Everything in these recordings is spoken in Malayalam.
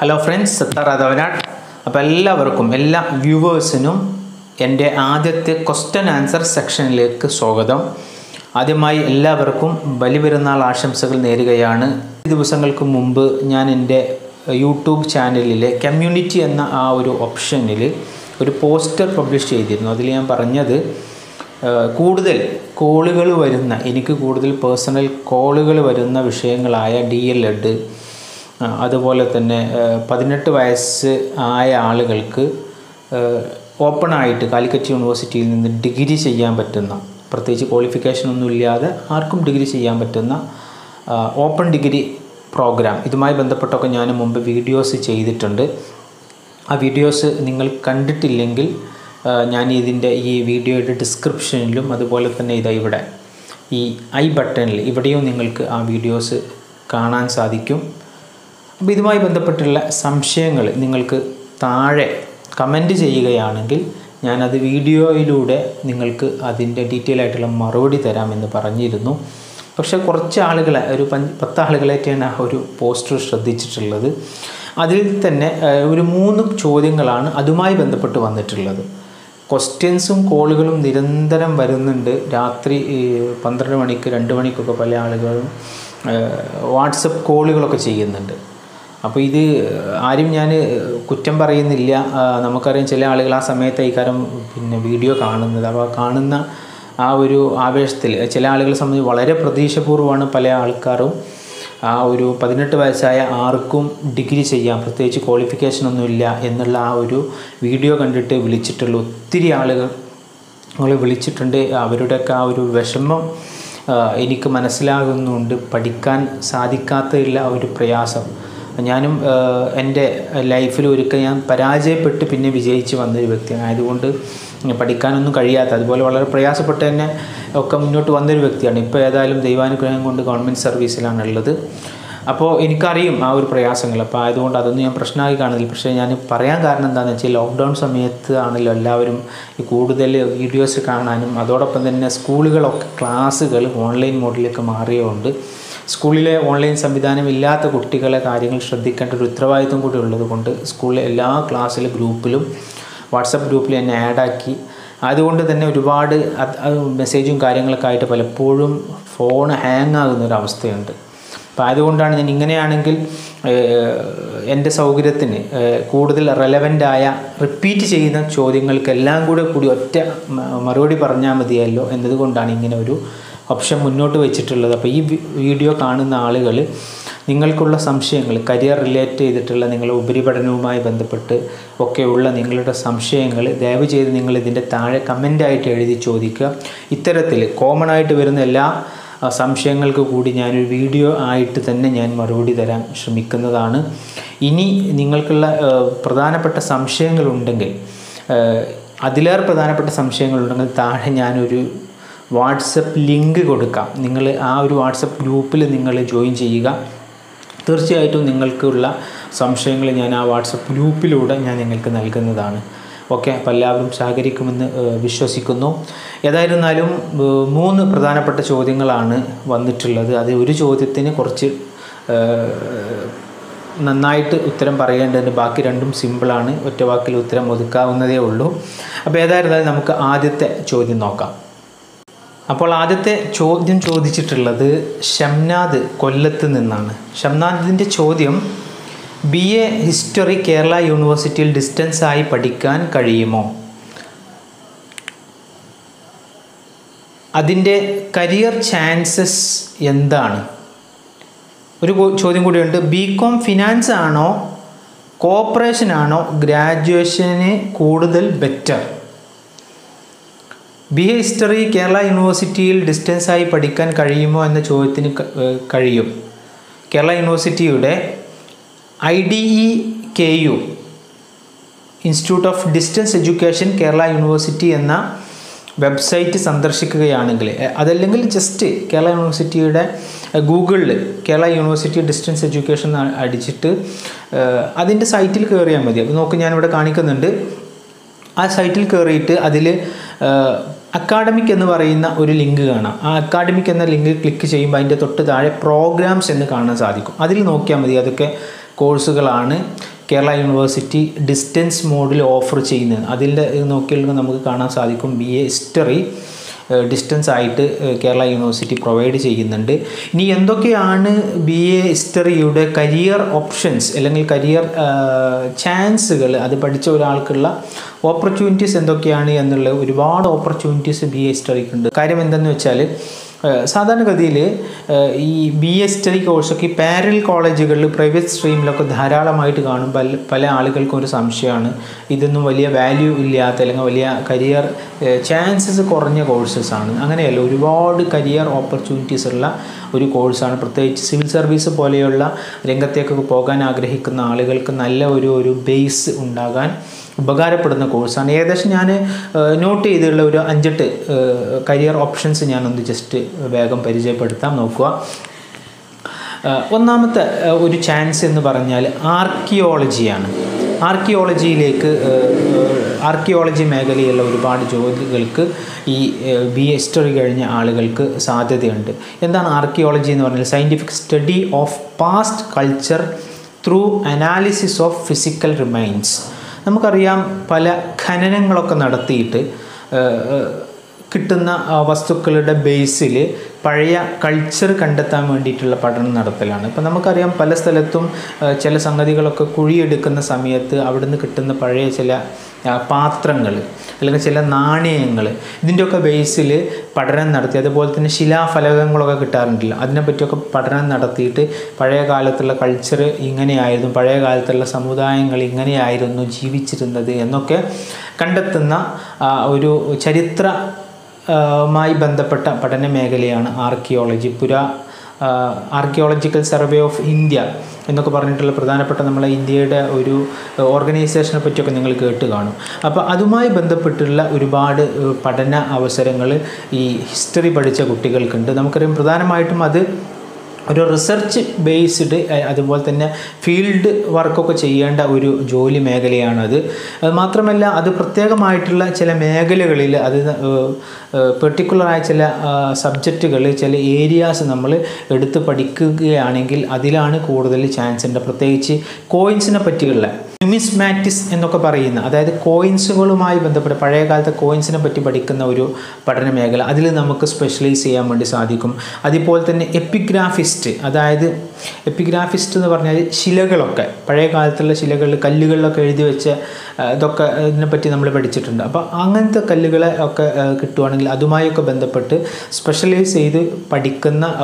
ഹലോ ഫ്രണ്ട്സ് സത്താർ രാധവനാട് അപ്പോൾ എല്ലാവർക്കും എല്ലാ വ്യൂവേഴ്സിനും എൻ്റെ ആദ്യത്തെ ക്വസ്റ്റ്യൻ ആൻസർ സെക്ഷനിലേക്ക് സ്വാഗതം ആദ്യമായി എല്ലാവർക്കും ബലിപെരുന്നാൾ ആശംസകൾ നേരുകയാണ് ഈ ദിവസങ്ങൾക്ക് മുമ്പ് ഞാൻ എൻ്റെ യൂട്യൂബ് ചാനലിലെ കമ്മ്യൂണിറ്റി എന്ന ആ ഒരു ഓപ്ഷനിൽ ഒരു പോസ്റ്റർ പബ്ലിഷ് ചെയ്തിരുന്നു അതിൽ ഞാൻ പറഞ്ഞത് ഏഹ് കൂടുതൽ കോളുകൾ വരുന്ന എനിക്ക് കൂടുതൽ പേഴ്സണൽ കോളുകൾ വരുന്ന വിഷയങ്ങളായ ഡി എൽ എഡ് അതുപോലെ തന്നെ ഏഹ് പതിനെട്ട് വയസ്സ് ആയ ആളുകൾക്ക് ഓപ്പണായിട്ട് കാലിക്കറ്റ് യൂണിവേഴ്സിറ്റിയിൽ നിന്ന് ഡിഗ്രി ചെയ്യാൻ പറ്റുന്ന പ്രത്യേകിച്ച് ക്വാളിഫിക്കേഷൻ ഒന്നും ഇല്ലാതെ ആർക്കും ഡിഗ്രി ചെയ്യാൻ പറ്റുന്ന ഓപ്പൺ ഡിഗ്രി പ്രോഗ്രാം ഇതുമായി ബന്ധപ്പെട്ടൊക്കെ ഞാൻ മുമ്പ് വീഡിയോസ് ചെയ്തിട്ടുണ്ട് ആ വീഡിയോസ് നിങ്ങൾ കണ്ടിട്ടില്ലെങ്കിൽ ആ, ഞാൻ ഇതിൻ്റെ ഈ വീഡിയോയുടെ ഡിസ്ക്രിപ്ഷനിലും അതുപോലെ തന്നെ ഇതാ ഇവിടെ ഈ ഐ ബട്ടണിൽ ഇവിടെയും നിങ്ങൾക്ക് ആ വീഡിയോസ് കാണാൻ സാധിക്കും അപ്പോൾ ഇതുമായി ബന്ധപ്പെട്ടുള്ള സംശയങ്ങൾ നിങ്ങൾക്ക് താഴെ കമൻറ്റ് ചെയ്യുകയാണെങ്കിൽ ഞാനത് വീഡിയോയിലൂടെ നിങ്ങൾക്ക് അതിൻ്റെ ഡീറ്റെയിൽ ആയിട്ടുള്ള മറുപടി തരാമെന്ന് പറഞ്ഞിരുന്നു പക്ഷേ കുറച്ച് ആളുകളെ ഒരു പഞ്ച് പത്ത് ആളുകളായിട്ടാണ് ആ ഒരു പോസ്റ്റർ ശ്രദ്ധിച്ചിട്ടുള്ളത് അതിൽ തന്നെ ഏഹ്, ഒരു മൂന്ന് ചോദ്യങ്ങളാണ് അതുമായി ബന്ധപ്പെട്ട് വന്നിട്ടുള്ളത് ക്വസ്റ്റ്യൻസും കോളുകളും നിരന്തരം വരുന്നുണ്ട് രാത്രി ഈ പന്ത്രണ്ട് മണിക്ക് രണ്ട് മണിക്കൊക്കെ പല ആളുകളും വാട്സപ്പ് കോളുകളൊക്കെ ചെയ്യുന്നുണ്ട് അപ്പോൾ ഇത് ആരും ഞാൻ കുറ്റം പറയുന്നില്ല ആ, നമുക്കറിയാം ചില ആളുകൾ ആ സമയത്ത് ഇക്കാരം പിന്നെ വീഡിയോ കാണുന്നത് അപ്പോൾ ആ കാണുന്ന ആ ഒരു ആവേശത്തിൽ ചില ആളുകളെ സംബന്ധിച്ച് വളരെ പ്രതീക്ഷപൂർവ്വമാണ് പല ആൾക്കാരും ആ ഒരു പതിനെട്ട് വയസ്സായ ആർക്കും ഡിഗ്രി ചെയ്യാം പ്രത്യേകിച്ച് ക്വാളിഫിക്കേഷൻ ഒന്നുമില്ല എന്നുള്ള ആ ഒരു വീഡിയോ കണ്ടിട്ട് വിളിച്ചിട്ടുള്ള ഒത്തിരി ആളുകൾ ഞങ്ങൾ വിളിച്ചിട്ടുണ്ട് അവരുടെയൊക്കെ ആ ഒരു വിഷമം ആ, എനിക്ക് മനസ്സിലാകുന്നുണ്ട് പഠിക്കാൻ സാധിക്കാത്തതില്ല ആ ഒരു പ്രയാസം ഞാനും ആ, എൻ്റെ ലൈഫിൽ ഒരിക്കൽ ഞാൻ പരാജയപ്പെട്ട് പിന്നെ വിജയിച്ച് വന്നൊരു വ്യക്തിയാണ് ആയതുകൊണ്ട് പഠിക്കാനൊന്നും കഴിയാത്ത അതുപോലെ വളരെ പ്രയാസപ്പെട്ട് തന്നെ ഒക്കെ മുന്നോട്ട് വന്നൊരു വ്യക്തിയാണ് ഇപ്പോൾ ഏതായാലും ദൈവാനുഗ്രഹം കൊണ്ട് ഗവൺമെൻറ് സർവീസിലാണ് ഉള്ളത് അപ്പോൾ എനിക്കറിയും ആ ഒരു പ്രയാസങ്ങൾ അപ്പോൾ ആയതുകൊണ്ട് അതൊന്നും ഞാൻ പ്രശ്നമായി കാണുന്നില്ല പക്ഷേ ഞാൻ പറയാൻ കാരണം എന്താണെന്ന് വെച്ചാൽ ലോക്ക്ഡൗൺ സമയത്ത് ആണല്ലോ എല്ലാവരും ഈ കൂടുതൽ വീഡിയോസ് കാണാനും അതോടൊപ്പം തന്നെ സ്കൂളുകളൊക്കെ ക്ലാസ്സുകൾ ഓൺലൈൻ മോഡിലേക്ക് മാറിയതുകൊണ്ട് സ്കൂളിലെ ഓൺലൈൻ സംവിധാനം ഇല്ലാത്ത കുട്ടികളെ കാര്യങ്ങൾ ശ്രദ്ധിക്കേണ്ട ഒരു ഉത്തരവാദിത്വം കൂടി ഉള്ളത് കൊണ്ട് സ്കൂളിലെ എല്ലാ ക്ലാസ്സിലെ ഗ്രൂപ്പിലും വാട്സപ്പ് ഗ്രൂപ്പിൽ എന്നെ ആഡാക്കി അതുകൊണ്ട് തന്നെ ഒരുപാട് അത് അത് മെസ്സേജും കാര്യങ്ങളൊക്കെ ആയിട്ട് പലപ്പോഴും ഫോൺ ഹാങ് ആകുന്ന ഒരു അവസ്ഥയുണ്ട് അപ്പോൾ അതുകൊണ്ടാണ് ഞാൻ ഇങ്ങനെയാണെങ്കിൽ ഏഹ്, എൻ്റെ സൗകര്യത്തിന് ഏഹ്, കൂടുതൽ റെലവൻ്റായ റിപ്പീറ്റ് ചെയ്യുന്ന ചോദ്യങ്ങൾക്കെല്ലാം കൂടെ കൂടി ഒറ്റ മ- മറുപടി പറഞ്ഞാൽ മതിയല്ലോ എന്നതുകൊണ്ടാണ് ഇങ്ങനെ ഒരു ഓപ്ഷൻ മുന്നോട്ട് വെച്ചിട്ടുള്ളത് അപ്പോൾ ഈ വി- വീഡിയോ കാണുന്ന ആളുകൾ നിങ്ങൾക്കുള്ള സംശയങ്ങൾ കരിയർ റിലേറ്റ് ചെയ്തിട്ടുള്ള നിങ്ങളുടെ ഉപരിപഠനവുമായി ബന്ധപ്പെട്ട് ഒക്കെയുള്ള നിങ്ങളുടെ സംശയങ്ങൾ ദയവ് ചെയ്ത് നിങ്ങൾ ഇതിൻ്റെ താഴെ കമൻ്റായിട്ട് എഴുതി ചോദിക്കുക ഇത്തരത്തിൽ കോമൺ ആയിട്ട് വരുന്ന എല്ലാ ആ, സംശയങ്ങൾക്ക് കൂടി ഞാനൊരു വീഡിയോ ആയിട്ട് തന്നെ ഞാൻ മറുപടി തരാൻ ശ്രമിക്കുന്നതാണ് ഇനി നിങ്ങൾക്കുള്ള ആ, പ്രധാനപ്പെട്ട സംശയങ്ങളുണ്ടെങ്കിൽ ആ, അതിലേറെ പ്രധാനപ്പെട്ട സംശയങ്ങളുണ്ടെങ്കിൽ താഴെ ഞാനൊരു വാട്സപ്പ് ലിങ്ക് കൊടുക്കാം നിങ്ങൾ ആ ഒരു വാട്സപ്പ് ഗ്രൂപ്പിൽ നിങ്ങൾ ജോയിൻ ചെയ്യുക തീർച്ചയായിട്ടും നിങ്ങൾക്കുള്ള സംശയങ്ങൾ ഞാൻ ആ വാട്സപ്പ് ഗ്രൂപ്പിലൂടെ ഞാൻ നിങ്ങൾക്ക് നൽകുന്നതാണ് ഓക്കെ അപ്പോൾ എല്ലാവരും സഹകരിക്കുമെന്ന് ഏഹ്, വിശ്വസിക്കുന്നു ഏതായിരുന്നാലും ഏഹ്, മൂന്ന് പ്രധാനപ്പെട്ട ചോദ്യങ്ങളാണ് വന്നിട്ടുള്ളത് അത് ഒരു ചോദ്യത്തിന് കുറച്ച് ഏഹ്, നന്നായിട്ട് ഉത്തരം പറയേണ്ടതുണ്ട് ബാക്കി രണ്ടും സിമ്പിളാണ് ഒറ്റ വാക്കിൽ ഉത്തരം ഒതുക്കാവുന്നതേ ഉള്ളൂ അപ്പോൾ ഏതായിരുന്നാലും നമുക്ക് ആദ്യത്തെ ചോദ്യം നോക്കാം അപ്പോൾ ആദ്യത്തെ ചോദ്യം ചോദിച്ചിട്ടുള്ളത് ഷംനാദ് കൊല്ലത്ത് നിന്നാണ് ഷംനാദിൻ്റെ ചോദ്യം ബി എ ഹിസ്റ്ററി കേരള യൂണിവേഴ്സിറ്റിയിൽ ഡിസ്റ്റൻസ് ആയി പഠിക്കാൻ കഴിയുമോ അതിൻ്റെ കരിയർ ചാൻസസ് എന്താണ് ഒരു കോ- ചോദ്യം കൂടിയുണ്ട് ബി കോം ഫിനാൻസ് ആണോ കോപ്പറേഷൻ ആണോ ഗ്രാജുവേഷന് കൂടുതൽ better B A history Kerala യൂണിവേഴ്സിറ്റിയിൽ ഡിസ്റ്റൻസായി പഠിക്കാൻ കഴിയുമോ എന്ന ചോദ്യത്തിന് ക- ഏഹ് കഴിയും കേരള യൂണിവേഴ്സിറ്റിയുടെ I D E K U institute of distance education Kerala university എന്ന വെബ്സൈറ്റ് സന്ദർശിക്കുകയാണെങ്കിൽ എ- അതല്ലെങ്കിൽ ജസ്റ്റ് കേരള യൂണിവേഴ്സിറ്റിയുടെ ഗൂഗിളിൽ കേരള യൂണിവേഴ്സിറ്റി ഡിസ്റ്റൻസ് എഡ്യൂക്കേഷൻ എന്ന് അടിച്ചിട്ട് ഏഹ്, അതിൻ്റെ സൈറ്റിൽ കയറിയാൽ മതി അപ്പോൾ നോക്ക് ഞാനിവിടെ കാണിക്കുന്നുണ്ട് ആ സൈറ്റിൽ കയറിയിട്ട് അതിൽ അക്കാഡമിക് എന്ന് പറയുന്ന ഒരു ലിങ്ക് കാണാം ആ അക്കാഡമിക് എന്ന ലിങ്ക് ക്ലിക്ക് ചെയ്യുമ്പോൾ അതിൻ്റെ തൊട്ട് താഴെ പ്രോഗ്രാംസ് എന്ന് കാണാൻ സാധിക്കും അതിൽ നോക്കിയാൽ മതി അതൊക്കെ കോഴ്സുകളാണ് കേരള യൂണിവേഴ്സിറ്റി ഡിസ്റ്റൻസ് മോഡിൽ ഓഫർ ചെയ്യുന്നത് അതിൻ്റെ നോക്കിയാൽ നമുക്ക് കാണാൻ സാധിക്കും ബി എ ഹിസ്റ്ററി ഡിസ്റ്റൻസ് ആയിട്ട് ഏഹ്, കേരള യൂണിവേഴ്സിറ്റി പ്രൊവൈഡ് ചെയ്യുന്നുണ്ട് ഇനി എന്തൊക്കെയാണ് ബി എ ഹിസ്റ്ററിയുടെ കരിയർ ഓപ്ഷൻസ് അല്ലെങ്കിൽ കരിയർ ചാൻസുകൾ അത് പഠിച്ച ഒരാൾക്കുള്ള ഓപ്പർച്യൂണിറ്റീസ് എന്തൊക്കെയാണ് എന്നുള്ള ഒരുപാട് ഓപ്പർച്യൂണിറ്റീസ് ബി എ ഹിസ്റ്ററിക്ക് ഉണ്ട് കാര്യം എന്തെന്ന് വെച്ചാൽ ഏഹ് സാധാരണഗതിയിൽ ഏഹ് ഈ ബി എസ് സ്റ്റഡി കോഴ്സൊക്കെ ഈ പാരൽ കോളേജുകളിൽ പ്രൈവറ്റ് സ്ട്രീമിലൊക്കെ ധാരാളമായിട്ട് കാണും പല പല ആളുകൾക്കും ഒരു സംശയമാണ് ഇതൊന്നും വലിയ വാല്യൂ ഇല്ലാത്ത അല്ലെങ്കിൽ വലിയ കരിയർ ചാൻസസ് കുറഞ്ഞ കോഴ്സസ് ആണ് അങ്ങനെയല്ല ഒരുപാട് കരിയർ ഓപ്പർച്യൂണിറ്റീസ് ഉള്ള ഒരു കോഴ്സാണ് പ്രത്യേകിച്ച് സിവിൽ സർവീസ് പോലെയുള്ള രംഗത്തേക്കൊക്കെ പോകാൻ ആഗ്രഹിക്കുന്ന ആളുകൾക്ക് നല്ല ഒരു ഒരു ബേസ് ഉണ്ടാകാൻ ഉപകാരപ്പെടുന്ന കോഴ്സാണ് ഏകദേശം ഞാൻ നോട്ട് ചെയ്തിട്ടുള്ള ഒരു അഞ്ചെട്ട് കരിയർ ഓപ്ഷൻസ് ഞാനൊന്ന് ജസ്റ്റ് വേഗം പരിചയപ്പെടുത്താം നോക്കുക ഏഹ് ഒന്നാമത്തെ ഏഹ് ഒരു ചാൻസ് എന്ന് പറഞ്ഞാൽ ആർക്കിയോളജിയാണ് ആർക്കിയോളജിയിലേക്ക് ആർക്കിയോളജി മേഖലയിലുള്ള ഒരുപാട് ജോലികൾക്ക് ഈ ബി എ ഹിസ്റ്ററി കഴിഞ്ഞ ആളുകൾക്ക് സാധ്യതയുണ്ട് എന്താണ് ആർക്കിയോളജി എന്ന് പറഞ്ഞാൽ scientific study of past culture through analysis of physical remains നമുക്കറിയാം പല ഖനനങ്ങളൊക്കെ നടത്തിയിട്ട് ഏഹ്, ഏഹ്, കിട്ടുന്ന ആ, വസ്തുക്കളുടെ ബേസിൽ പഴയ കൾച്ചർ കണ്ടെത്താൻ വേണ്ടിയിട്ടുള്ള പഠനം നടത്തലാണ് ഇപ്പം നമുക്കറിയാം പല സ്ഥലത്തും ആ, ചില സംഗതികളൊക്കെ കുഴിയെടുക്കുന്ന സമയത്ത് അവിടുന്ന് കിട്ടുന്ന പഴയ ചില പാത്രങ്ങൾ അല്ലെങ്കിൽ ചില നാണയങ്ങൾ ഇതിൻ്റെയൊക്കെ ബേസിൽ പഠനം നടത്തി അതുപോലെ തന്നെ ശിലാഫലകങ്ങളൊക്കെ കിട്ടാറുണ്ടല്ലോ അതിനെപ്പറ്റിയൊക്കെ പഠനം നടത്തിയിട്ട് പഴയ കാലത്തുള്ള കൾച്ചർ ഇങ്ങനെയായിരുന്നു പഴയ കാലത്തുള്ള സമുദായങ്ങൾ ഇങ്ങനെയായിരുന്നു ജീവിച്ചിരുന്നത് എന്നൊക്കെ കണ്ടെത്തുന്ന ആ, ഒരു ചരിത്ര ആ, മായി ബന്ധപ്പെട്ട പഠന മേഖലയാണ് ആർക്കിയോളജി പുരാ ആർക്കിയോളജിക്കൽ സർവേ ഓഫ് ഇന്ത്യ എന്നൊക്കെ പറഞ്ഞിട്ടുള്ള പ്രധാനപ്പെട്ട നമ്മളെ ഇന്ത്യയുടെ ഒരു ഓർഗനൈസേഷനെ പറ്റിയൊക്കെ നിങ്ങൾ കേട്ട് കാണും അപ്പോൾ അതുമായി ബന്ധപ്പെട്ടുള്ള ഒരുപാട് ഏഹ്, പഠന അവസരങ്ങൾ ഈ ഹിസ്റ്ററി പഠിച്ച കുട്ടികൾക്കുണ്ട് നമുക്കറിയാം പ്രധാനമായിട്ടും അത് ഒരു റിസർച്ച് ബേസ്ഡ് അതുപോലെ തന്നെ ഫീൽഡ് വർക്കൊക്കെ ചെയ്യേണ്ട ഒരു ജോലി മേഖലയാണത് അത് മാത്രമല്ല അത് പ്രത്യേകമായിട്ടുള്ള ചില മേഖലകളിൽ അത് പെർട്ടിക്കുലറായ ചില സബ്ജക്റ്റുകൾ ചില ഏരിയാസ് നമ്മൾ എടുത്ത് പഠിക്കുകയാണെങ്കിൽ അതിലാണ് കൂടുതൽ ചാൻസ് ഉണ്ട് പ്രത്യേകിച്ച് കോയിൻസിനെ പറ്റിയുള്ള ന്യൂമിസ്മാറ്റിസ് എന്നൊക്കെ പറയുന്ന അതായത് കോയിൻസുകളുമായി ബന്ധപ്പെട്ട പഴയ കാലത്തെ കോയിൻസിനെ പറ്റി പഠിക്കുന്ന ഒരു പഠന മേഖല അതിൽ നമുക്ക് സ്പെഷ്യലൈസ് ചെയ്യാൻ വേണ്ടി സാധിക്കും അതുപോലെ തന്നെ എപ്പിഗ്രാഫിസ്റ്റ് അതായത് എപ്പിഗ്രാഫിസ്റ്റ് എന്ന് പറഞ്ഞാൽ ശിലകളൊക്കെ പഴയ കാലത്തുള്ള ശിലകളിൽ കല്ലുകളിലൊക്കെ എഴുതി വെച്ച ആ, ഇതൊക്കെ ഇതിനെപ്പറ്റി നമ്മൾ പഠിച്ചിട്ടുണ്ട് അപ്പോൾ അങ്ങനത്തെ കല്ലുകളെ ഒക്കെ ആ, കിട്ടുവാണെങ്കിൽ അതുമായൊക്കെ ബന്ധപ്പെട്ട് സ്പെഷ്യലൈസ് ചെയ്ത് പഠിക്കുന്ന ആ,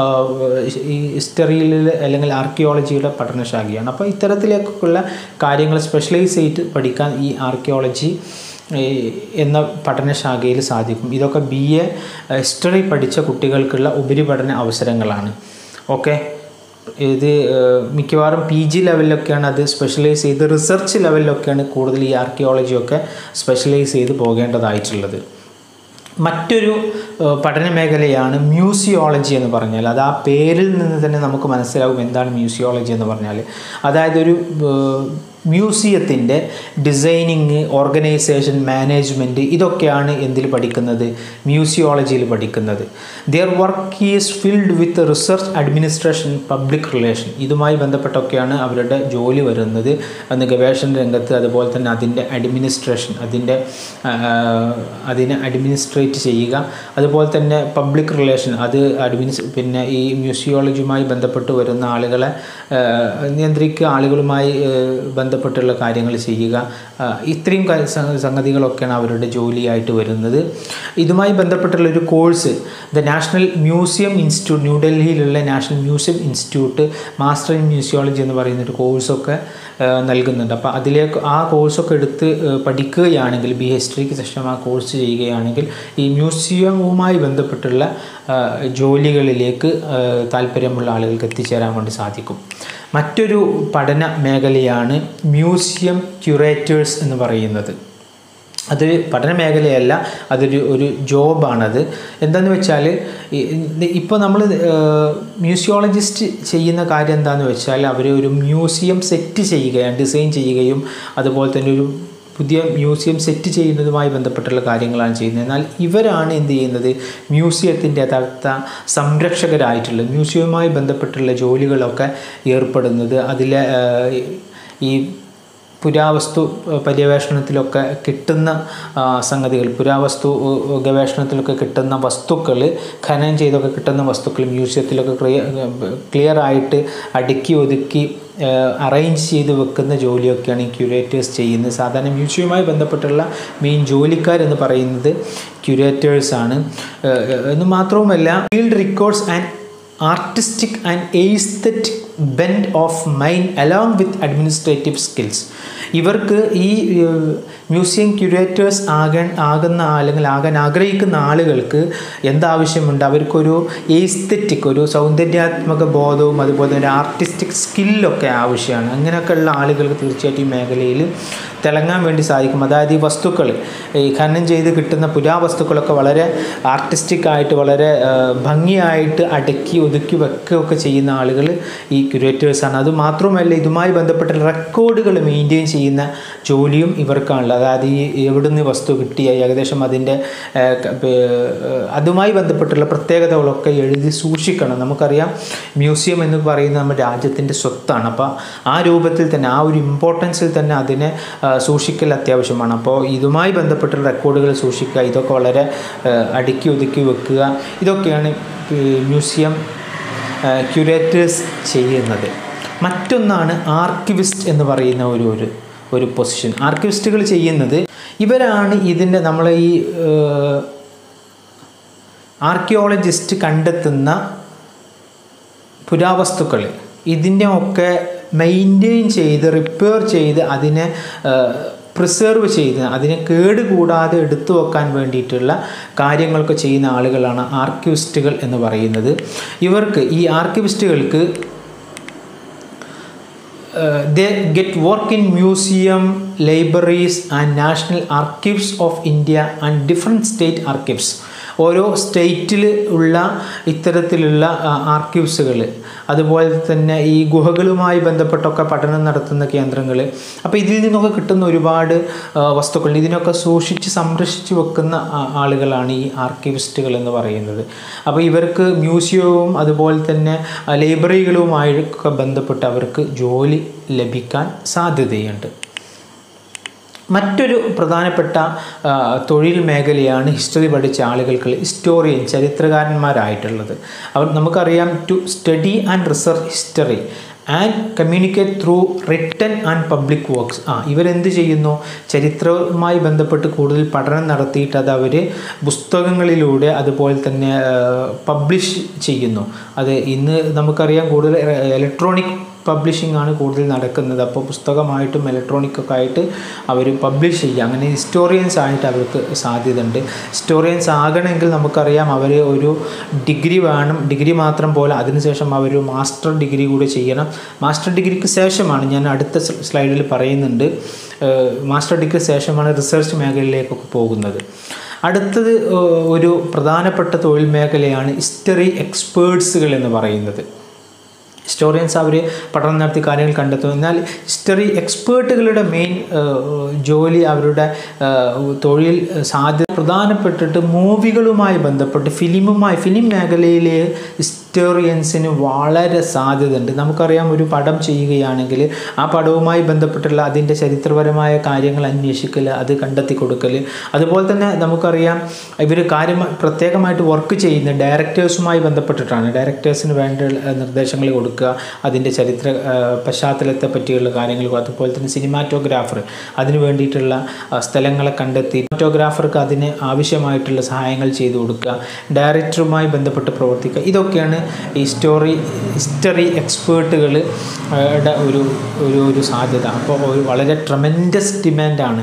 ഈ ഹിസ്റ്ററിയിൽ അല്ലെങ്കിൽ ആർക്കിയോളജിയുടെ പഠനശാഖയാണ് അപ്പോൾ ഇത്തരത്തിലേക്കുള്ള കാര്യങ്ങൾ സ്പെഷ്യലൈസ് ചെയ്ത് പഠിക്കാൻ ഈ ആർക്കിയോളജി ഏഹ് എന്ന പഠനശാഖയിൽ സാധിക്കും ഇതൊക്കെ ബി എ ഹിസ്റ്ററി പഠിച്ച കുട്ടികൾക്കുള്ള ഉപരിപഠന അവസരങ്ങളാണ് ഓക്കെ ഇത് ഏഹ് മിക്കവാറും പി ജി ലെവലിലൊക്കെയാണ് അത് സ്പെഷ്യലൈസ് ചെയ്ത് റിസർച്ച് ലെവലിലൊക്കെയാണ് കൂടുതൽ ഈ ആർക്കിയോളജിയൊക്കെ സ്പെഷ്യലൈസ് ചെയ്ത് പോകേണ്ടതായിട്ടുള്ളത് മറ്റൊരു ഏഹ്, പഠന മേഖലയാണ് മ്യൂസിയോളജി എന്ന് പറഞ്ഞാൽ അത് ആ പേരിൽ നിന്ന് തന്നെ നമുക്ക് മനസ്സിലാവും എന്താണ് മ്യൂസിയോളജി എന്ന് പറഞ്ഞാൽ അതായത് ഒരു മ്യൂസിയത്തിൻ്റെ ഡിസൈനിങ് ഓർഗനൈസേഷൻ മാനേജ്മെൻറ്റ് ഇതൊക്കെയാണ് എന്തിൽ പഠിക്കുന്നത് മ്യൂസിയോളജിയിൽ പഠിക്കുന്നത് their work is field with research administration public relation ഇതുമായി ബന്ധപ്പെട്ടൊക്കെയാണ് അവരുടെ ജോലി വരുന്നത് അന്ന് ഗവേഷണ രംഗത്ത് അതുപോലെ തന്നെ അതിൻ്റെ അഡ്മിനിസ്ട്രേഷൻ അതിൻ്റെ ആ, അതിനെ അഡ്മിനിസ്ട്രേറ്റ് ചെയ്യുക അതുപോലെ തന്നെ പബ്ലിക് റിലേഷൻ അത് അഡ്മിനിസ് പിന്നെ ഈ മ്യൂസിയോളജിയുമായി ബന്ധപ്പെട്ട് വരുന്ന ആളുകളെ ആ, നിയന്ത്രിക്കുക ആളുകളുമായി ആ, ബന്ധപ്പെട്ടുള്ള കാര്യങ്ങൾ ചെയ്യുക ആ, ഇത്രയും ക- സ- സംഗതികളൊക്കെയാണ് അവരുടെ ജോലിയായിട്ട് വരുന്നത് ഇതുമായി ബന്ധപ്പെട്ടുള്ള ഒരു course the national museum institute ന്യൂഡൽഹിയിലുള്ള national museum institute master in museology എന്ന് പറയുന്ന ഒരു കോഴ്സൊക്കെ ആ, നൽകുന്നുണ്ട് അപ്പോൾ അതിലേക്ക് ആ കോഴ്സൊക്കെ എടുത്ത് ആ, പഠിക്കുകയാണെങ്കിൽ ബി ഹിസ്റ്ററിക്ക് ശേഷം ആ കോഴ്സ് ചെയ്യുകയാണെങ്കിൽ ഈ മ്യൂസിയവുമായി ബന്ധപ്പെട്ടുള്ള ആ, ജോലികളിലേക്ക് ആ, താല്പര്യമുള്ള ആളുകൾക്ക് എത്തിച്ചേരാൻ വേണ്ടി സാധിക്കും മറ്റൊരു പഠന മേഖലയാണ് മ്യൂസിയം ക്യൂറേറ്റേഴ്സ് എന്ന് പറയുന്നത് അതൊരു പഠന മേഖലയല്ല അതൊരു ഒരു ജോബാണത് എന്താണെന്ന് വെച്ചാൽ ഇപ്പോൾ നമ്മൾ മ്യൂസിയോളജിസ്റ്റ് ചെയ്യുന്ന കാര്യം എന്താണെന്ന് വെച്ചാൽ അവർ ഒരു മ്യൂസിയം സെറ്റ് ചെയ്യുകയാണ് ഡിസൈൻ ചെയ്യുകയും അതുപോലെ തന്നെ ഒരു പുതിയ മ്യൂസിയം സെറ്റ് ചെയ്യുന്നതുമായി ബന്ധപ്പെട്ടുള്ള കാര്യങ്ങളാണ് ചെയ്യുന്നത് എന്നാൽ ഇവരാണ് എന്ത് ചെയ്യുന്നത് മ്യൂസിയത്തിൻ്റെ യഥാർത്ഥ സംരക്ഷകരായിട്ടുള്ള മ്യൂസിയവുമായി ബന്ധപ്പെട്ടുള്ള ജോലികളൊക്കെ ഏർപ്പെടുന്നത് അതിലെ ആ, ഈ പുരാവസ്തു പര്യവേഷണത്തിലൊക്കെ കിട്ടുന്ന ആ, സംഗതികൾ പുരാവസ്തു ഉ, ഗവേഷണത്തിലൊക്കെ കിട്ടുന്ന വസ്തുക്കൾ ഖനനം ചെയ്തൊക്കെ കിട്ടുന്ന വസ്തുക്കൾ മ്യൂസിയത്തിലൊക്കെ ക്ലിയർ ക്ലിയർ ആയിട്ട് അടുക്കി ഒതുക്കി അറേഞ്ച് ചെയ്ത് വെക്കുന്ന ജോലിയൊക്കെയാണ് ഈ ക്യൂരേറ്റേഴ്സ് ചെയ്യുന്നത് സാധാരണ മ്യൂസിയവുമായി ബന്ധപ്പെട്ടുള്ള മെയിൻ ജോലിക്കാരെന്ന് പറയുന്നത് ക്യൂരേറ്റേഴ്സാണ് എന്ന് മാത്രവുമല്ല field records and artistic and aesthetic bend of mind along with administrative skills ഇവർക്ക് ഈ ഏഹ്, മ്യൂസിയം ക്യൂരേറ്റേഴ്സ് ആകാൻ ആകുന്ന അല്ലെങ്കിൽ ആകാൻ ആഗ്രഹിക്കുന്ന ആളുകൾക്ക് എന്താവശ്യമുണ്ട് അവർക്കൊരു എയ്സ്തറ്റിക് ഒരു സൗന്ദര്യാത്മക ബോധവും അതുപോലെ തന്നെ ആർട്ടിസ്റ്റിക് സ്കില്ലൊക്കെ ആവശ്യമാണ് അങ്ങനെയൊക്കെയുള്ള ആളുകൾക്ക് തീർച്ചയായിട്ടും ഈ മേഖലയിൽ തിളങ്ങാൻ വേണ്ടി സാധിക്കും അതായത് ഈ വസ്തുക്കൾ ഈ ഖനനം ചെയ്ത് കിട്ടുന്ന പുരാവസ്തുക്കളൊക്കെ വളരെ ആർട്ടിസ്റ്റിക് ആയിട്ട് വളരെ ആ, ഭംഗിയായിട്ട് അടുക്കി ഒതുക്കി വെക്കുകയൊക്കെ ചെയ്യുന്ന ആളുകൾ ഈ ക്യൂരേറ്റേഴ്സാണ് അത് മാത്രമല്ല ഇതുമായി ബന്ധപ്പെട്ട റെക്കോർഡുകൾ മെയിൻറ്റെയിൻ ചെയ്യുന്ന ജോലിയും ഇവർക്കാണുള്ളത് അതായത് ഈ എവിടുന്ന് വസ്തു കിട്ടിയ ഏകദേശം അതിൻ്റെ ആ, ക- പേ- അതുമായി ബന്ധപ്പെട്ടുള്ള പ്രത്യേകതകളൊക്കെ എഴുതി സൂക്ഷിക്കണം നമുക്കറിയാം മ്യൂസിയം എന്ന് പറയുന്നത് നമ്മുടെ രാജ്യത്തിൻ്റെ സ്വത്താണ് അപ്പോൾ ആ രൂപത്തിൽ തന്നെ ആ ഒരു ഇമ്പോർട്ടൻസിൽ തന്നെ അതിനെ ആ, സൂക്ഷിക്കൽ അത്യാവശ്യമാണ് അപ്പോൾ ഇതുമായി ബന്ധപ്പെട്ടുള്ള റെക്കോർഡുകൾ സൂക്ഷിക്കുക ഇതൊക്കെ വളരെ ആ, അടുക്കി ഒതുക്കി വെക്കുക ഇതൊക്കെയാണ് ഈ മ്യൂസിയം ക്യൂരേറ്റേഴ്സ് ചെയ്യുന്നത് മറ്റൊന്നാണ് ആർക്കിവിസ്റ്റ് എന്ന് പറയുന്ന ഒരു ഒരു ഒരു പൊസിഷൻ ആർക്കിവിസ്റ്റുകൾ ചെയ്യുന്നത് ഇവരാണ് ഇതിൻ്റെ നമ്മളെ ഈ ആർക്കിയോളജിസ്റ്റ് കണ്ടെത്തുന്ന പുരാവസ്തുക്കൾ ഇതിൻ്റെ ഒക്കെ മെയിൻറ്റെയിൻ ചെയ്ത് റിപ്പയർ ചെയ്ത് അതിനെ പ്രിസർവ് ചെയ്ത് അതിനെ കേടുകൂടാതെ എടുത്തു വെക്കാൻ വേണ്ടിയിട്ടുള്ള കാര്യങ്ങളൊക്കെ ചെയ്യുന്ന ആളുകളാണ് ആർക്കിവിസ്റ്റുകൾ എന്ന് പറയുന്നത് ഇവർക്ക് ഈ ആർക്കിവിസ്റ്റുകൾക്ക് they get work in museum libraries and national archives of india and different state archives ഓരോ സ്റ്റേറ്റിൽ ഉള്ള ഇത്തരത്തിലുള്ള ആർക്കീവ്സുകൾ അതുപോലെ തന്നെ ഈ ഗുഹകളുമായി ബന്ധപ്പെട്ടൊക്കെ പഠനം നടത്തുന്ന കേന്ദ്രങ്ങൾ അപ്പോൾ ഇതിൽ നിന്നൊക്കെ കിട്ടുന്ന ഒരുപാട് ആ, വസ്തുക്കൾ ഇതിനൊക്കെ സൂക്ഷിച്ച് സംരക്ഷിച്ച് വെക്കുന്ന ആ- ആളുകളാണ് ഈ ആർക്കിവിസ്റ്റുകൾ എന്ന് പറയുന്നത് അപ്പോൾ ഇവർക്ക് മ്യൂസിയവും അതുപോലെ തന്നെ ആ, ലൈബ്രറികളുമായൊക്കെ ബന്ധപ്പെട്ട് അവർക്ക് ജോലി ലഭിക്കാൻ സാധ്യതയുണ്ട് മറ്റൊരു പ്രധാനപ്പെട്ട ആ, തൊഴിൽ മേഖലയാണ് ഹിസ്റ്ററി പഠിച്ച ആളുകൾക്ക് ഹിസ്റ്റോറിയൻ ചരിത്രകാരന്മാരായിട്ടുള്ളത് അവർ നമുക്കറിയാം to study and research history and communicate through written and public works ആ ഇവരെന്ത് ചെയ്യുന്നു ചരിത്രവുമായി ബന്ധപ്പെട്ട് കൂടുതൽ പഠനം നടത്തിയിട്ട് അത് അവർ പുസ്തകങ്ങളിലൂടെ അതുപോലെ തന്നെ പബ്ലിഷ് ചെയ്യുന്നു അത് ഇന്ന് നമുക്കറിയാം കൂടുതൽ ഇലക്ട്രോണിക് പബ്ലിഷിംഗ് ആണ് കൂടുതൽ നടക്കുന്നത് അപ്പോൾ പുസ്തകമായിട്ടും ഇലക്ട്രോണിക് ഒക്കെ ആയിട്ട് അവർ പബ്ലിഷ് ചെയ്യുക അങ്ങനെ ഹിസ്റ്റോറിയൻസ് ആയിട്ട് അവർക്ക് സാധ്യത ഉണ്ട് ഹിസ്റ്റോറിയൻസ് ആകണമെങ്കിൽ നമുക്കറിയാം അവർ ഒരു ഡിഗ്രി വേണം ഡിഗ്രി മാത്രം പോലെ അതിനുശേഷം അവർ മാസ്റ്റർ ഡിഗ്രി കൂടി ചെയ്യണം മാസ്റ്റർ ഡിഗ്രിക്ക് ശേഷമാണ് ഞാൻ അടുത്ത സ്ലൈഡിൽ പറയുന്നുണ്ട് ഏഹ് മാസ്റ്റർ ഡിഗ്രി ശേഷമാണ് റിസർച്ച് മേഖലയിലേക്കൊക്കെ പോകുന്നത് അടുത്തത് ഏഹ് ഒരു പ്രധാനപ്പെട്ട തൊഴിൽ മേഖലയാണ് ഹിസ്റ്ററി എക്സ്പേർട്സുകൾ എന്ന് പറയുന്നത് ഹിസ്റ്റോറിയൻസ് അവർ പഠനം നടത്തി കാര്യങ്ങൾ കണ്ടെത്തും എന്നാൽ ഹിസ്റ്ററി എക്സ്പേർട്ടുകളുടെ മെയിൻ ജോലി അവരുടെ ആ, തൊഴിൽ സാധ്യത പ്രധാനപ്പെട്ടിട്ട് മൂവികളുമായി ബന്ധപ്പെട്ട് ഫിലിമുമായി ഫിലിം മേഖലയിലെ ഹിസ്റ്റോറിയൻസിന് വളരെ സാധ്യതയുണ്ട് നമുക്കറിയാം ഒരു പടം ചെയ്യുകയാണെങ്കിൽ ആ പടവുമായി ബന്ധപ്പെട്ടുള്ള അതിൻ്റെ ചരിത്രപരമായ കാര്യങ്ങൾ അന്വേഷിക്കൽ അത് കണ്ടെത്തി കൊടുക്കൽ അതുപോലെ തന്നെ നമുക്കറിയാം ഇവർ കാര്യം പ്രത്യേകമായിട്ട് വർക്ക് ചെയ്യുന്ന ഡയറക്ടേഴ്സുമായി ബന്ധപ്പെട്ടിട്ടാണ് ഡയറക്ടേഴ്സിന് വേണ്ട നിർദ്ദേശങ്ങൾ കൊടുക്കുക അതിൻ്റെ ചരിത്ര ആ, പശ്ചാത്തലത്തെ പറ്റിയുള്ള കാര്യങ്ങൾ അതുപോലെ തന്നെ സിനിമാറ്റോഗ്രാഫർ അതിന് വേണ്ടിയിട്ടുള്ള ആ, സ്ഥലങ്ങളെ കണ്ടെത്തി സിനിമാറ്റോഗ്രാഫർക്ക് അതിന് ആവശ്യമായിട്ടുള്ള സഹായങ്ങൾ ചെയ്തു കൊടുക്കുക ഡയറക്ടറുമായി ബന്ധപ്പെട്ട് പ്രവർത്തിക്കുക ഇതൊക്കെയാണ് ഈ സ്റ്റോറി ഹിസ്റ്ററി എക്സ്പേർട്ടുകൾ ടെ ഒരു ഒരു ഒരു സാധ്യത അപ്പോൾ ഒരു വളരെ ട്രമെൻഡസ് ഡിമാൻഡാണ്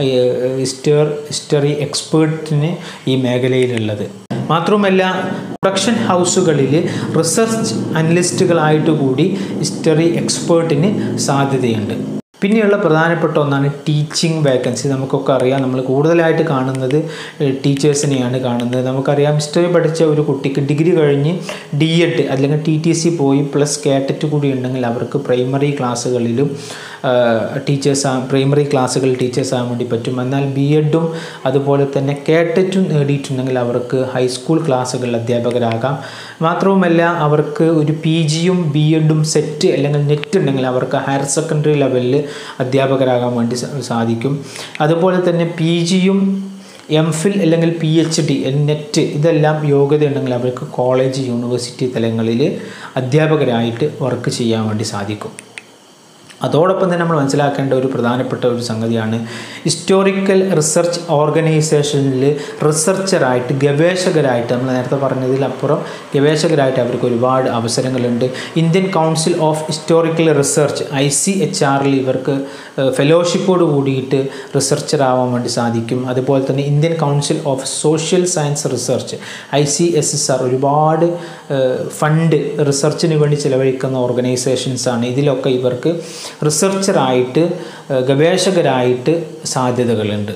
ഹിസ്റ്റർ ഹിസ്റ്ററി എക്സ്പേർട്ടിന് ഈ മേഖലയിലുള്ളത് മാത്രവുമല്ല പ്രൊഡക്ഷൻ ഹൗസുകളിൽ റിസർച്ച് അനലിസ്റ്റുകളായിട്ട് കൂടി ഹിസ്റ്ററി എക്സ്പേർട്ടിന് സാധ്യതയുണ്ട് പിന്നെയുള്ള പ്രധാനപ്പെട്ട ഒന്നാണ് ടീച്ചിങ് വേക്കൻസി നമുക്കൊക്കെ അറിയാം നമ്മൾ കൂടുതലായിട്ട് കാണുന്നത് ടീച്ചേഴ്സിനെയാണ് കാണുന്നത് നമുക്കറിയാം ഹിസ്റ്ററി പഠിച്ച ഒരു കുട്ടിക്ക് ഡിഗ്രി കഴിഞ്ഞ് ഡി എഡ് അല്ലെങ്കിൽ ടി ടി സി പോയി പ്ലസ് കേട്ടറ്റ് കൂടി ഉണ്ടെങ്കിൽ അവർക്ക് പ്രൈമറി ക്ലാസ്സുകളിലും ടീച്ചേഴ്സ് പ്രൈമറി ക്ലാസ്സുകൾ ടീച്ചേഴ്സ് ആകാൻ വേണ്ടി പറ്റും എന്നാൽ ബി എഡും അതുപോലെ തന്നെ കേട്ടറ്റും നേടിയിട്ടുണ്ടെങ്കിൽ അവർക്ക് ഹൈസ്കൂൾ ക്ലാസ്സുകളിൽ അധ്യാപകരാകാം മാത്രവുമല്ല അവർക്ക് ഒരു പി ജിയും ബി എഡും സെറ്റ് അല്ലെങ്കിൽ നെറ്റ് ഉണ്ടെങ്കിൽ അവർക്ക് ഹയർ സെക്കൻഡറി ലെവലിൽ അധ്യാപകരാകാൻ വേണ്ടി സാ- സാധിക്കും അതുപോലെ തന്നെ പി ജിയും എം ഫിൽ അല്ലെങ്കിൽ പി എച്ച് ഡി നെറ്റ് ഇതെല്ലാം യോഗ്യത ഉണ്ടെങ്കിൽ അവർക്ക് കോളേജ് യൂണിവേഴ്സിറ്റി തലങ്ങളിൽ അധ്യാപകരായിട്ട് വർക്ക് ചെയ്യാൻ വേണ്ടി സാധിക്കും അതോടൊപ്പം തന്നെ നമ്മൾ മനസ്സിലാക്കേണ്ട ഒരു പ്രധാനപ്പെട്ട ഒരു സംഗതിയാണ് ഹിസ്റ്റോറിക്കൽ റിസർച്ച് ഓർഗനൈസേഷനിൽ റിസർച്ചറായിട്ട് ഗവേഷകരായിട്ട് നമ്മൾ നേരത്തെ പറഞ്ഞതിലപ്പുറം ഗവേഷകരായിട്ട് അവർക്ക് ഒരുപാട് അവസരങ്ങളുണ്ട് Indian council of historical research I C H ആറിൽ ഇവർക്ക് ഫെലോഷിപ്പോട് കൂടിയിട്ട് റിസർച്ചർ ആവാൻ വേണ്ടി സാധിക്കും അതുപോലെ തന്നെ Indian council of social science research I C S S R ഒരുപാട് ഫണ്ട് റിസർച്ചിന് വേണ്ടി ചിലവഴിക്കുന്ന ഓർഗനൈസേഷൻസ് ആണ് ഇതിലൊക്കെ ഇവർക്ക് റിസർച്ചറായിട്ട് ഗവേഷകരായിട്ട് സാധ്യതകളുണ്ട്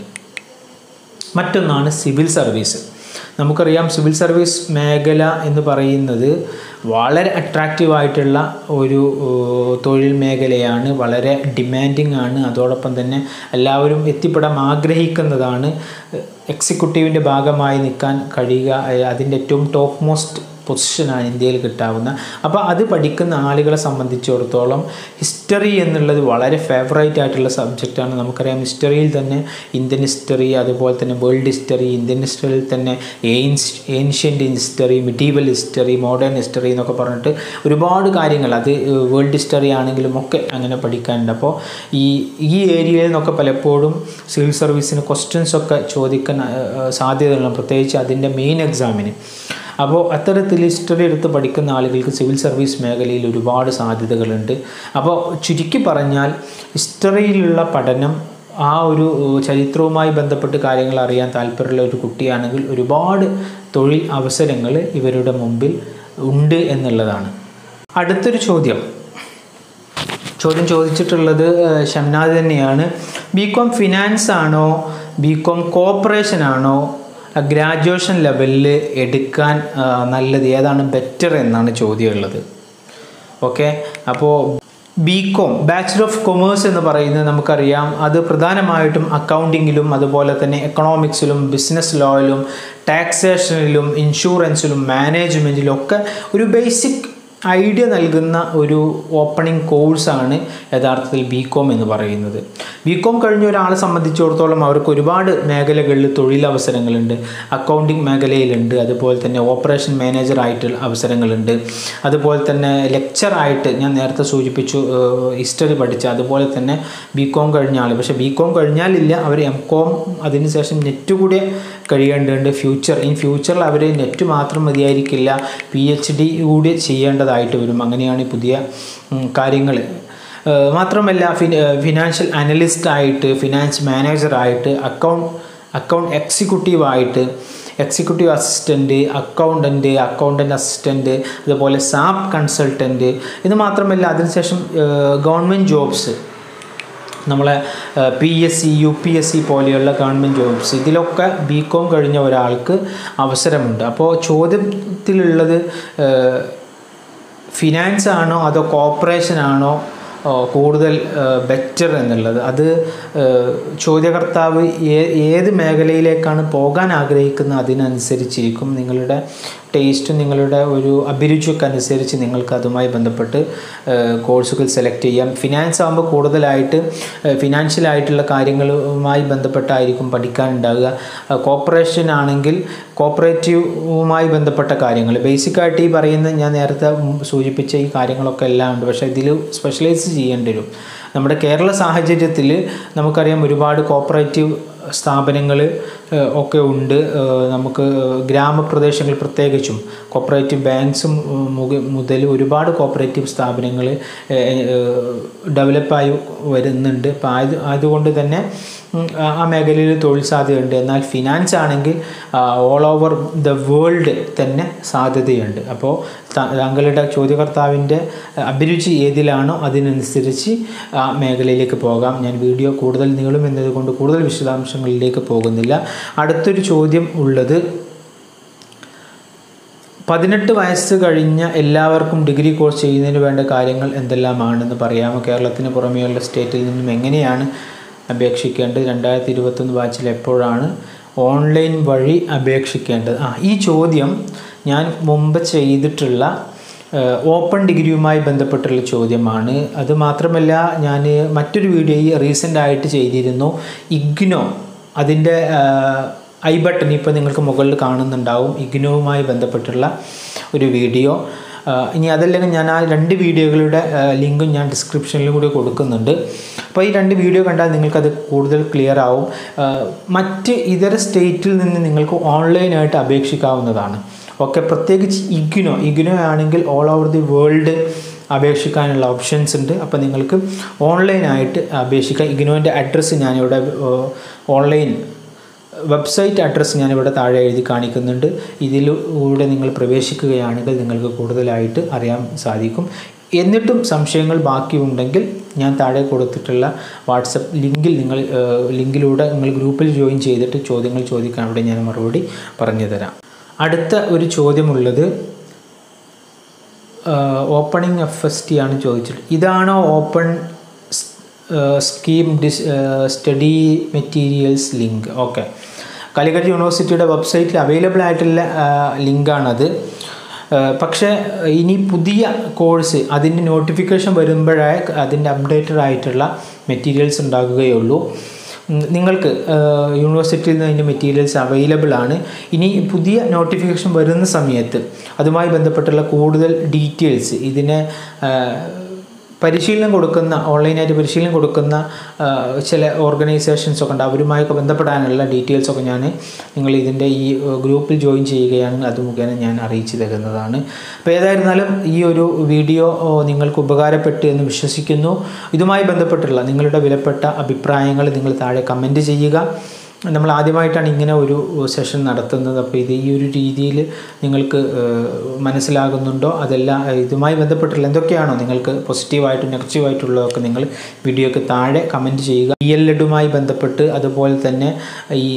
മറ്റൊന്നാണ് സിവിൽ സർവീസ് നമുക്കറിയാം സിവിൽ സർവീസ് മേഖല എന്ന് പറയുന്നത് വളരെ അട്രാക്റ്റീവ് ആയിട്ടുള്ള ഒരു ഏഹ്, തൊഴിൽ മേഖലയാണ് വളരെ ഡിമാൻഡിങ് ആണ് അതോടൊപ്പം തന്നെ എല്ലാവരും എത്തിപ്പെടാൻ ആഗ്രഹിക്കുന്നതാണ് എക്സിക്യൂട്ടീവിൻ്റെ ഭാഗമായി നിൽക്കാൻ കഴിയുക ഏഹ്, അതിൻ്റെ ഏറ്റവും ടോപ്പ് മോസ്റ്റ് പൊസിഷനാണ് ഇന്ത്യയിൽ കിട്ടാവുന്ന അപ്പോൾ അത് പഠിക്കുന്ന ആളുകളെ സംബന്ധിച്ചിടത്തോളം ഹിസ്റ്ററി എന്നുള്ളത് വളരെ ഫേവറേറ്റ് ആയിട്ടുള്ള സബ്ജക്റ്റാണ് നമുക്കറിയാം ഹിസ്റ്ററിയിൽ തന്നെ ഇന്ത്യൻ ഹിസ്റ്ററി അതുപോലെ തന്നെ വേൾഡ് ഹിസ്റ്ററി ഇന്ത്യൻ ഹിസ്റ്ററിയിൽ തന്നെ ഏൻസ് ancient history medieval history modern history എന്നൊക്കെ പറഞ്ഞിട്ട് ഒരുപാട് കാര്യങ്ങൾ അത് വേൾഡ് ഹിസ്റ്ററി ആണെങ്കിലും ഒക്കെ അങ്ങനെ പഠിക്കാനുണ്ട് അപ്പോൾ ഈ ഈ ഏരിയയിൽ നിന്നൊക്കെ പലപ്പോഴും സിവിൽ സർവീസിന് ക്വസ്റ്റ്യൻസ് ഒക്കെ ചോദിക്കാൻ ഏഹ്, സാധ്യതകളുണ്ട് പ്രത്യേകിച്ച് അതിൻ്റെ മെയിൻ എക്സാമിന് അപ്പോൾ അത്തരത്തിൽ ഹിസ്റ്ററി എടുത്ത് പഠിക്കുന്ന ആളുകൾക്ക് സിവിൽ സർവീസ് മേഖലയിൽ ഒരുപാട് സാധ്യതകളുണ്ട് അപ്പോൾ ചുരുക്കി പറഞ്ഞാൽ ഹിസ്റ്ററിയിലുള്ള പഠനം ആ ഒരു ഏഹ്, ചരിത്രവുമായി ബന്ധപ്പെട്ട് കാര്യങ്ങൾ അറിയാൻ താല്പര്യമുള്ള ഒരു കുട്ടിയാണെങ്കിൽ ഒരുപാട് തൊഴിൽ അവസരങ്ങൾ ഇവരുടെ മുമ്പിൽ ഉണ്ട് എന്നുള്ളതാണ് അടുത്തൊരു ചോദ്യം ചോദ്യം ചോദിച്ചിട്ടുള്ളത് ഏഹ്, ഷംനാദ് തന്നെയാണ് ബി കോം ഫിനാൻസ് ആണോ ബി കോം കോപ്പറേഷൻ ആണോ ഗ്രാജുവേഷൻ ലെവലിൽ എടുക്കാൻ ആ, നല്ലത് ഏതാണ് ബെറ്റർ എന്നാണ് ചോദ്യം ഉള്ളത് ഓക്കെ അപ്പോൾ B Com bachelor of commerce എന്ന് പറയുന്നത് നമുക്കറിയാം അത് പ്രധാനമായിട്ടും അക്കൗണ്ടിങ്ങിലും അതുപോലെ തന്നെ എക്കണോമിക്സിലും ബിസിനസ് ലോയിലും ടാക്സേഷനിലും ഇൻഷുറൻസിലും മാനേജ്മെൻറ്റിലും ഒക്കെ ഒരു ബേസിക് ഐഡിയ നൽകുന്ന ഒരു ഓപ്പണിംഗ് കോഴ്സാണ് യഥാർത്ഥത്തിൽ ബി കോം എന്ന് പറയുന്നത് ബി കോം കഴിഞ്ഞ ഒരാളെ സംബന്ധിച്ചിടത്തോളം അവർക്ക് ഒരുപാട് മേഖലകളിൽ തൊഴിലവസരങ്ങളുണ്ട് അക്കൗണ്ടിങ് മേഖലയിലുണ്ട് അതുപോലെ തന്നെ ഓപ്പറേഷൻ മാനേജറായിട്ട് അവസരങ്ങളുണ്ട് അതുപോലെ തന്നെ ലെക്ചറായിട്ട് ഞാൻ നേരത്തെ സൂചിപ്പിച്ചു ഹിസ്റ്ററി പഠിച്ച അതുപോലെ തന്നെ ബി കോം കഴിഞ്ഞ ആൾ പക്ഷേ ബി കോം കഴിഞ്ഞാലില്ല അവർ എം കോം അതിനുശേഷം നെറ്റ് കൂടി കഴിയേണ്ടതുണ്ട് ഫ്യൂച്ചർ ഇൻ ഫ്യൂച്ചറിൽ അവർ നെറ്റ് മാത്രം മതിയായിരിക്കില്ല പി എച്ച് ഡി കൂടി ചെയ്യേണ്ടതായിട്ട് വരും അങ്ങനെയാണ് ഈ പുതിയ കാര്യങ്ങൾ മാത്രമല്ല ഫിൻ ഫിനാൻഷ്യൽ അനലിസ്റ്റ് ആയിട്ട് ഫിനാൻസ് മാനേജറായിട്ട് അക്കൗണ്ട് അക്കൗണ്ട് എക്സിക്യൂട്ടീവായിട്ട് executive assistant accountant accountant assistant അതുപോലെ സാപ്പ് കൺസൾട്ടൻറ്റ് ഇത് മാത്രമല്ല അതിനുശേഷം ഗവൺമെൻറ് ജോബ്സ് നമ്മളെ P S C U P S C പോലെയുള്ള ഗവൺമെൻറ് ജോബ്സ് ഇതിലൊക്കെ ബി കോം കഴിഞ്ഞ ഒരാൾക്ക് അവസരമുണ്ട് അപ്പോൾ ചോദ്യത്തിലുള്ളത് ഫിനാൻസ് ആണോ അതോ കോപ്പറേഷൻ ആണോ കൂടുതൽ ബെറ്റർ എന്നുള്ളത് അത് ചോദ്യകർത്താവ് ഏത് മേഖലയിലേക്കാണ് പോകാൻ ആഗ്രഹിക്കുന്നത് അതിനനുസരിച്ചിരിക്കും നിങ്ങളുടെ ടേസ്റ്റും നിങ്ങളുടെ ഒരു അഭിരുചിയൊക്കെ അനുസരിച്ച് നിങ്ങൾക്ക് അതുമായി ബന്ധപ്പെട്ട് കോഴ്സുകൾ സെലക്ട് ചെയ്യാം ഫിനാൻസ് ആകുമ്പോൾ കൂടുതലായിട്ട് ഫിനാൻഷ്യലായിട്ടുള്ള കാര്യങ്ങളുമായി ബന്ധപ്പെട്ടായിരിക്കും പഠിക്കാനുണ്ടാവുക കോപ്പറേഷൻ ആണെങ്കിൽ കോപ്പറേറ്റീവുമായി ബന്ധപ്പെട്ട കാര്യങ്ങൾ ബേസിക്കായിട്ട് ഈ പറയുന്ന ഞാൻ നേരത്തെ സൂചിപ്പിച്ച ഈ കാര്യങ്ങളൊക്കെ എല്ലാം ഉണ്ട് പക്ഷേ ഇതിൽ സ്പെഷ്യലൈസ് ചെയ്യേണ്ടി വരും നമ്മുടെ കേരള സാഹചര്യത്തിൽ നമുക്കറിയാം ഒരുപാട് കോപ്പറേറ്റീവ് സ്ഥാപനങ്ങൾ ഒക്കെ ഉണ്ട് നമുക്ക് ഗ്രാമപ്രദേശങ്ങൾ പ്രത്യേകിച്ചും കോപ്പറേറ്റീവ് ബാങ്ക്സും മുതൽ ഒരുപാട് കോപ്പറേറ്റീവ് സ്ഥാപനങ്ങൾ ഡെവലപ്പായി വരുന്നുണ്ട് അപ്പോൾ അത് അതുകൊണ്ട് തന്നെ ആ മേഖലയിൽ തൊഴിൽ സാധ്യതയുണ്ട് എന്നാൽ ഫിനാൻസ് ആണെങ്കിൽ ഓൾ ഓവർ ദ വേൾഡ് തന്നെ സാധ്യതയുണ്ട് അപ്പോൾ താങ്കളുടെ ചോദ്യകർത്താവിൻ്റെ അഭിരുചി ഏതിലാണോ അതിനനുസരിച്ച് ആ മേഖലയിലേക്ക് പോകാം ഞാൻ വീഡിയോ കൂടുതൽ നീളും എന്നതുകൊണ്ട് കൂടുതൽ വിശദാംശങ്ങളിലേക്ക് പോകുന്നില്ല അടുത്തൊരു ചോദ്യം ഉള്ളത് പതിനെട്ട് വയസ്സ് കഴിഞ്ഞ എല്ലാവർക്കും ഡിഗ്രി കോഴ്സ് ചെയ്യുന്നതിന് വേണ്ട കാര്യങ്ങൾ എന്തെല്ലാമാണെന്ന് പറയാമോ കേരളത്തിന് പുറമെയുള്ള സ്റ്റേറ്റിൽ നിന്നും എങ്ങനെയാണ് അപേക്ഷിക്കേണ്ടത് രണ്ടായിരത്തി ഇരുപത്തൊന്ന് ബാച്ചിൽ എപ്പോഴാണ് ഓൺലൈൻ വഴി അപേക്ഷിക്കേണ്ടത് ആ ഈ ചോദ്യം ഞാൻ മുമ്പ് ചെയ്തിട്ടുള്ള ഓപ്പൺ ഡിഗ്രിയുമായി ബന്ധപ്പെട്ടുള്ള ചോദ്യമാണ് അത് മാത്രമല്ല ഞാൻ മറ്റൊരു വീഡിയോ ഈ റീസെൻ്റ് ആയിട്ട് ചെയ്തിരുന്നു ഇഗ്നോ അതിൻ്റെ ഐ ബട്ടൺ ഇപ്പോൾ നിങ്ങൾക്ക് മുകളിൽ കാണുന്നുണ്ടാവും ഇഗ്നോവുമായി ബന്ധപ്പെട്ടുള്ള ഒരു വീഡിയോ ഇനി അതല്ലെങ്കിൽ ഞാൻ ആ രണ്ട് വീഡിയോകളുടെ ലിങ്കും ഞാൻ ഡിസ്ക്രിപ്ഷനിലും കൂടി കൊടുക്കുന്നുണ്ട് അപ്പോൾ ഈ രണ്ട് വീഡിയോ കണ്ടാൽ നിങ്ങൾക്കത് കൂടുതൽ ക്ലിയർ ആവും മറ്റ് ഇതര സ്റ്റേറ്റിൽ നിന്ന് നിങ്ങൾക്ക് ഓൺലൈനായിട്ട് അപേക്ഷിക്കാവുന്നതാണ് ഓക്കെ പ്രത്യേകിച്ച് ഇഗ്നോ ഇഗ്നോ ആണെങ്കിൽ ഓൾ ഓവർ ദി വേൾഡ് അപേക്ഷിക്കാനുള്ള ഓപ്ഷൻസ് ഉണ്ട് അപ്പോൾ നിങ്ങൾക്ക് ഓൺലൈനായിട്ട് അപേക്ഷിക്കാം ഇഗ്നോൻ്റെ അഡ്രസ്സ് ഞാനിവിടെ ഓൺലൈൻ വെബ്സൈറ്റ് അഡ്രസ്സ് ഞാനിവിടെ താഴെ എഴുതി കാണിക്കുന്നുണ്ട് ഇതിലൂടെ നിങ്ങൾ പ്രവേശിക്കുകയാണെങ്കിൽ നിങ്ങൾക്ക് കൂടുതലായിട്ട് അറിയാൻ സാധിക്കും എന്നിട്ടും സംശയങ്ങൾ ബാക്കിയുണ്ടെങ്കിൽ ഞാൻ താഴെ കൊടുത്തിട്ടുള്ള വാട്സപ്പ് ലിങ്കിൽ നിങ്ങൾ ലിങ്കിലൂടെ നിങ്ങൾ ഗ്രൂപ്പിൽ ജോയിൻ ചെയ്തിട്ട് ചോദ്യങ്ങൾ ചോദിക്കാൻ അവിടെ ഞാൻ മറുപടി പറഞ്ഞു തരാം അടുത്ത ഒരു ചോദ്യമുള്ളത് ഓപ്പണിംഗ് എഫ് എസ് ടി ആണ് ചോദിച്ചിട്ട് ഇതാണോ ഓപ്പൺ സ്കീം ഡിസ് study materials link okay Calicut യൂണിവേഴ്സിറ്റിയുടെ വെബ്സൈറ്റിൽ അവൈലബിൾ ആയിട്ടുള്ള ലിങ്കാണത് പക്ഷേ ഇനി പുതിയ കോഴ്സ് അതിൻ്റെ നോട്ടിഫിക്കേഷൻ വരുമ്പോഴേ അതിൻ്റെ അപ്ഡേറ്റഡ് ആയിട്ടുള്ള മെറ്റീരിയൽസ് ഉണ്ടാകുകയുള്ളൂ നിങ്ങൾക്ക് യൂണിവേഴ്സിറ്റിയിൽ നിന്ന് അതിൻ്റെ മെറ്റീരിയൽസ് അവൈലബിൾ ആണ് ഇനി പുതിയ നോട്ടിഫിക്കേഷൻ വരുന്ന സമയത്ത് അതുമായി ബന്ധപ്പെട്ടുള്ള കൂടുതൽ ഡീറ്റെയിൽസ് ഇതിനെ പരിശീലനം കൊടുക്കുന്ന ഓൺലൈനായിട്ട് പരിശീലനം കൊടുക്കുന്ന ചില ഓർഗനൈസേഷൻസ് ഒക്കെ ഉണ്ട് അവരുമായൊക്കെ ബന്ധപ്പെടാനുള്ള ഡീറ്റെയിൽസൊക്കെ ഞാൻ നിങ്ങൾ ഇതിൻ്റെ ഈ ഗ്രൂപ്പിൽ ജോയിൻ ചെയ്യുകയാണെങ്കിൽ അത് മുഖേന ഞാൻ അറിയിച്ചു തരുന്നതാണ് അപ്പോൾ ഏതായിരുന്നാലും ഈ ഒരു വീഡിയോ നിങ്ങൾക്ക് ഉപകാരപ്പെട്ടു എന്ന് വിശ്വസിക്കുന്നു ഇതുമായി ബന്ധപ്പെട്ടുള്ള നിങ്ങളുടെ വിലപ്പെട്ട അഭിപ്രായങ്ങൾ നിങ്ങൾ താഴെ കമൻറ്റ് ചെയ്യുക നമ്മൾ ആദ്യമായിട്ടാണ് ഇങ്ങനെ ഒരു സെഷൻ നടത്തുന്നത് അപ്പോൾ ഇത് ഈ ഒരു രീതിയിൽ നിങ്ങൾക്ക് മനസ്സിലാകുന്നുണ്ടോ അതെല്ലാം ഇതുമായി ബന്ധപ്പെട്ടുള്ള എന്തൊക്കെയാണോ നിങ്ങൾക്ക് പോസിറ്റീവായിട്ടും നെഗറ്റീവായിട്ടുള്ളതൊക്കെ നിങ്ങൾ വീഡിയോക്ക് താഴെ കമൻറ്റ് ചെയ്യുക ഡി എൽ എഡുമായി ബന്ധപ്പെട്ട് അതുപോലെ തന്നെ ഈ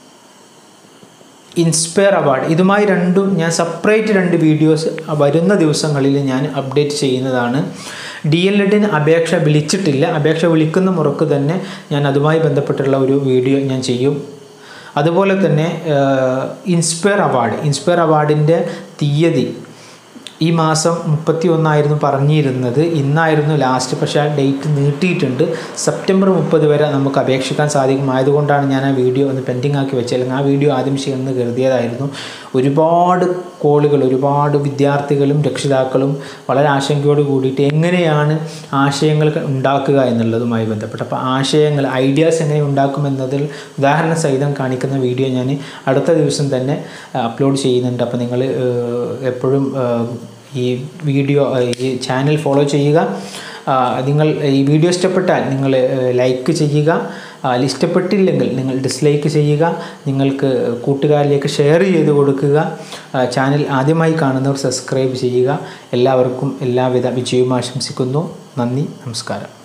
ഇൻസ്പയർ അവാർഡ് ഇതുമായി രണ്ടും ഞാൻ സെപ്പറേറ്റ് രണ്ട് വീഡിയോസ് വരുന്ന ദിവസങ്ങളിൽ ഞാൻ അപ്ഡേറ്റ് ചെയ്യുന്നതാണ് ഡി എൽ എഡിന് അപേക്ഷ വിളിച്ചിട്ടില്ല അപേക്ഷ വിളിക്കുന്ന മുറക്ക് തന്നെ ഞാൻ അതുമായി ബന്ധപ്പെട്ടുള്ള ഒരു വീഡിയോ ഞാൻ ചെയ്യും അതുപോലെ തന്നെ ഇൻസ്പയർ അവാർഡ് ഇൻസ്പയർ അവാർഡിൻ്റെ തീയതി ഈ മാസം മുപ്പത്തി ഒന്നായിരുന്നു പറഞ്ഞിരുന്നത് ഇന്നായിരുന്നു ലാസ്റ്റ് പക്ഷേ ആ ഡേറ്റ് നീട്ടിയിട്ടുണ്ട് സെപ്റ്റംബർ മുപ്പത് വരെ നമുക്ക് അപേക്ഷിക്കാൻ സാധിക്കും ആയതുകൊണ്ടാണ് ഞാൻ ആ വീഡിയോ ഒന്ന് പെൻഡിങ് ആക്കി വെച്ചത് അല്ലെങ്കിൽ ആ വീഡിയോ ആദ്യം ചെയ്യുമെന്ന് കരുതിയതായിരുന്നു ഒരുപാട് കോളുകൾ ഒരുപാട് വിദ്യാർത്ഥികളും രക്ഷിതാക്കളും വളരെ ആശങ്കയോട് കൂടിയിട്ട് എങ്ങനെയാണ് ആശയങ്ങൾ ഉണ്ടാക്കുക എന്നുള്ളതുമായി ബന്ധപ്പെട്ട് അപ്പോൾ ആശയങ്ങൾ ഐഡിയാസ് എങ്ങനെ ഉണ്ടാക്കുമെന്നതിൽ ഉദാഹരണ സഹിതം കാണിക്കുന്ന വീഡിയോ ഞാൻ അടുത്ത ദിവസം തന്നെ അപ്ലോഡ് ചെയ്യുന്നുണ്ട് അപ്പോൾ നിങ്ങൾ എപ്പോഴും ഈ വീഡിയോ ഈ ചാനൽ ഫോളോ ചെയ്യുക നിങ്ങൾ ഈ വീഡിയോ ഇഷ്ടപ്പെട്ടാൽ നിങ്ങൾ ലൈക്ക് ചെയ്യുക ഇഷ്ടപ്പെട്ടില്ലെങ്കിൽ നിങ്ങൾ ഡിസ്ലൈക്ക് ചെയ്യുക നിങ്ങൾക്ക് കൂട്ടുകാരിലേക്ക് ഷെയർ ചെയ്ത് കൊടുക്കുക ചാനൽ ആദ്യമായി കാണുന്നവർ സബ്സ്ക്രൈബ് ചെയ്യുക എല്ലാവർക്കും എല്ലാവിധ വിജയവും ആശംസിക്കുന്നു നന്ദി നമസ്കാരം